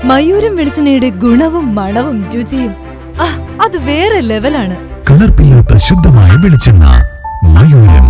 മയൂരം വെളിച്ചെണ്ണയുടെ ഗുണവും മണവും രുചിയും ആ അത് വേറെ ലെവലാണ് കലർപ്പില്ലാത്ത ശുദ്ധമായ വെളിച്ചെണ്ണ മയൂരം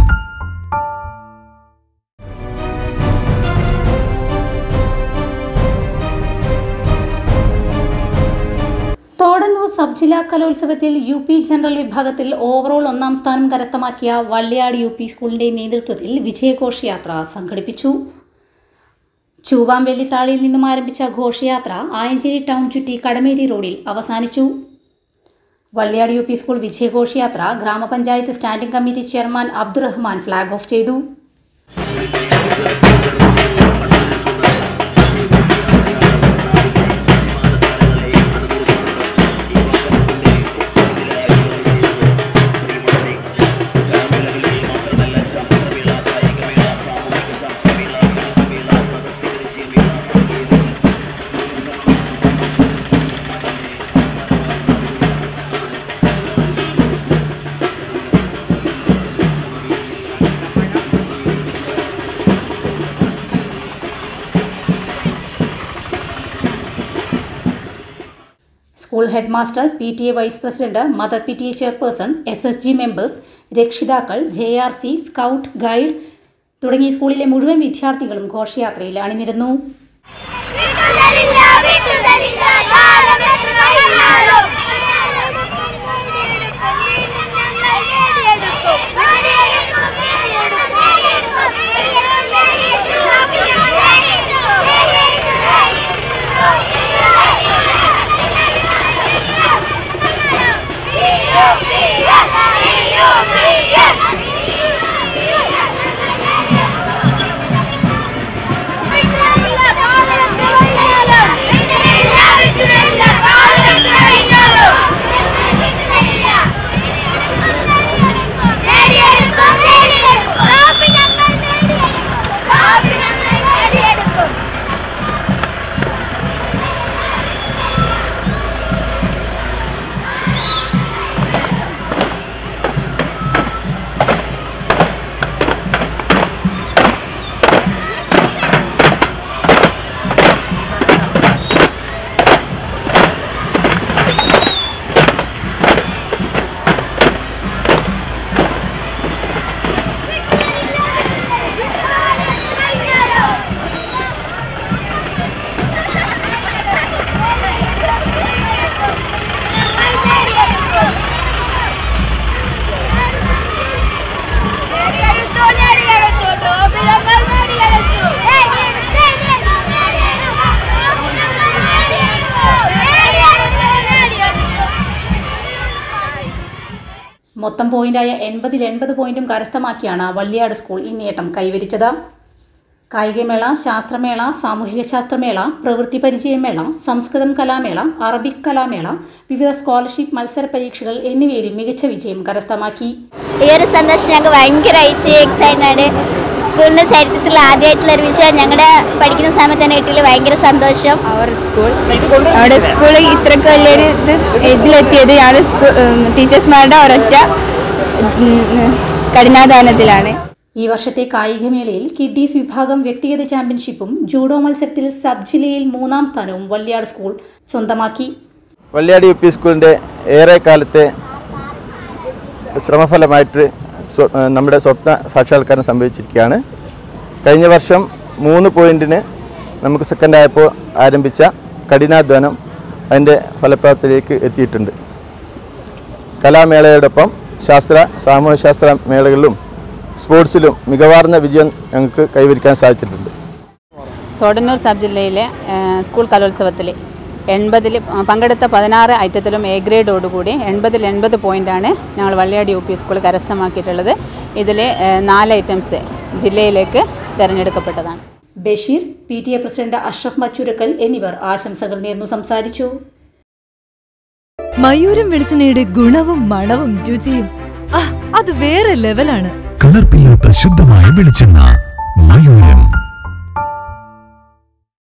തോടന്നൂർ സബ് ജില്ലാ കലോത്സവത്തിൽ യു പി ജനറൽ വിഭാഗത്തിൽ ഓവറോൾ ഒന്നാം സ്ഥാനം കരസ്ഥമാക്കിയ വള്ളിയാട് യു പി സ്കൂളിന്റെ നേതൃത്വത്തിൽ വിജയഘോഷയാത്ര സംഘടിപ്പിച്ചു ചൂവാമ്പെല്ലിത്താളിയിൽ നിന്നും ആരംഭിച്ച ഘോഷയാത്ര ആയഞ്ചേരി ടൗൺ ചുറ്റി കടമേരി റോഡിൽ അവസാനിച്ചു വള്ളിയാട് യു പി സ്കൂൾ വിജയഘോഷയാത്ര ഗ്രാമപഞ്ചായത്ത് standing committee chairman Abdurahman flag off ചെയ്തു school head master P T A vice president mother P T A chairperson S S G members രക്ഷിതാക്കൾ J R C scout guide തുടങ്ങി സ്കൂളിലെ മുഴുവൻ വിദ്യാർത്ഥികളും ഘോഷയാത്രയിൽ അണിനിരന്നു വീട്ടുതരില്ല വീട്ടുതരില്ല കാലമെത്ര കഴിഞ്ഞാലും ഞങ്ങൾ നേടിയെടുക്കും നേടിയെടുക്കും നേടിയെടുക്കും വീട്ടുതരില്ല കാലമെത്ര കഴിഞ്ഞാലും വീട്ടുതരില്ല വീട്ടുതരില്ല കാലമെത്ര കഴിഞ്ഞാലും വീട്ടുതരില്ല നേടിയെടുക്കും നേടിയെടുക്കും ട്രോഫി ഞങ്ങൾ നേടിയെടുക്കും ട്രോഫി ഞങ്ങൾ നേടിയെടുക്കും മൊത്തം പോയിന്റായ എൺപതിൽ എൺപത് പോയിന്റും കരസ്ഥമാക്കിയാണ് വള്ളിയാട് സ്കൂൾ ഈ നേട്ടം കൈവരിച്ചത് കായികമേള ശാസ്ത്രമേള സാമൂഹിക ശാസ്ത്രമേള പ്രവൃത്തി പരിചയമേള സംസ്കൃതം കലാമേള അറബിക് കലാമേള വിവിധ സ്കോളർഷിപ്പ് മത്സര പരീക്ഷകൾ എന്നിവയിലും മികച്ച വിജയം കരസ്ഥമാക്കി ഈ ഒരു സന്തോഷം ഞങ്ങൾക്ക് ഭയങ്കരമായിട്ട് എക്സൈറ്റഡ് ആണ് സ്കൂളിന്റെ ചരിത്രത്തിൽ ആദ്യമായിട്ടുള്ള ഒരു വിജയം ഞങ്ങളുടെ പഠിക്കുന്ന സമയത്ത് തന്നെ കിട്ടിയതിൽ ഭയങ്കര സന്തോഷം അവർ സ്കൂൾ അവിടെ സ്കൂൾ ഇത്രയ്ക്ക് വലിയൊരു ഇത് ഇതിലെത്തിയത് ഞങ്ങളുടെ സ്കൂൾ ടീച്ചേഴ്സ്മാരുടെ ഒരൊറ്റ ഉം, കഠിനാധാനത്തിലാണ് ഈ വർഷത്തെ കായികമേളയിൽ കിഡ്ഡീസ് വിഭാഗം വ്യക്തിഗത ചാമ്പ്യൻഷിപ്പും ജൂഡോ മത്സരത്തിൽ സബ് ജില്ലയിൽ മൂന്നാം സ്ഥാനവും വള്ളിയാട് സ്കൂൾ സ്വന്തമാക്കി വള്ളിയാടി യു പി സ്കൂളിൻ്റെ ഏറെ കാലത്തെ ശ്രമഫലമായിട്ട് സ്വ- ഏഹ് നമ്മുടെ സ്വപ്ന സാക്ഷാത്കാരം സംഭവിച്ചിരിക്കുകയാണ് കഴിഞ്ഞ വർഷം മൂന്ന് പോയിന്റിന് നമുക്ക് സെക്കൻഡ് ആയപ്പോൾ ആരംഭിച്ച കഠിനാധ്വാനം അതിൻ്റെ ഫലപ്രാപ്തിയിലേക്ക് എത്തിയിട്ടുണ്ട് കലാമേളയോടൊപ്പം ശാസ്ത്ര സാമൂഹ്യശാസ്ത്ര മേളകളിലും സ്പോർട്സിലും മികവാർന്ന വിജയം ഞങ്ങൾക്ക് കൈവരിക്കാൻ സാധിച്ചിട്ടുണ്ട് തോടന്നൂർ സബ് ജില്ലയിലെ ആ, സ്കൂൾ കലോത്സവത്തിൽ എൺപതിൽ പങ്കെടുത്ത പതിനാറ് ഐറ്റത്തിലും എ ഗ്രേഡോടുകൂടി എൺപതിൽ എൺപത് പോയിൻ്റാണ് ഞങ്ങൾ വള്ളിയാടി യു പി സ്കൂൾ കരസ്ഥമാക്കിയിട്ടുള്ളത് ഇതിൽ നാല് ഐറ്റംസ് ജില്ലയിലേക്ക് തിരഞ്ഞെടുക്കപ്പെട്ടതാണ് Basheer P T A president Ashraf Machoorakkal എന്നിവർ ആശംസകൾ നേർന്നു സംസാരിച്ചു മയൂരം വെളിച്ചെണ്ണയുടെ ഗുണവും മണവും രുചിയും ആ അത് വേറെ ലെവലാണ് കലർപ്പില്ലാത്ത ശുദ്ധമായ വെളിച്ചെണ്ണ മയൂരം